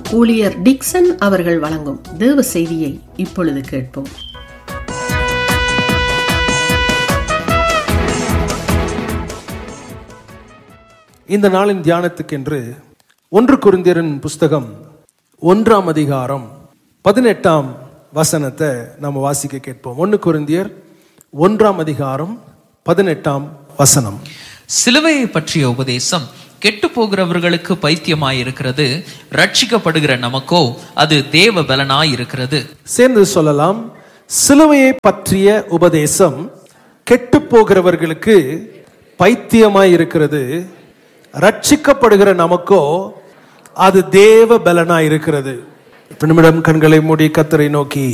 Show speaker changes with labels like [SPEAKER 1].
[SPEAKER 1] ஊழியர் டிக்சன் அவர்கள் வழங்கும் தேவ செய்தியை இப்பொழுது கேட்போம்
[SPEAKER 2] இந்த நாளின் தியானத்துக்கென்று ஒன்று குருந்தியரின் புஸ்தகம் ஒன்றாம் அதிகாரம் பதினெட்டாம் வசனத்தை நம்ம வாசிக்க கேட்போம் ஒன்று குருந்தியர் ஒன்றாம் அதிகாரம் பதினெட்டாம் வசனம்
[SPEAKER 3] சிலுவையை பற்றிய உபதேசம் கெட்டு போகிறவர்களுக்கு பைத்தியமாயிருக்கிறது ரட்சிக்கப்படுகிற நமக்கோ அது தேவ பலனாயிருக்கிறது
[SPEAKER 2] சேர்ந்து சொல்லலாம் சிலுவையை பற்றிய உபதேசம் கெட்டு போகிறவர்களுக்கு பைத்தியமாய் இருக்கிறது ரட்சிக்கப்படுகிற நமக்கோ அது தேவ பலனாய் இருக்கிறது இப்ப நிமிடம் கண்களை மூடி கத்தரை நோக்கி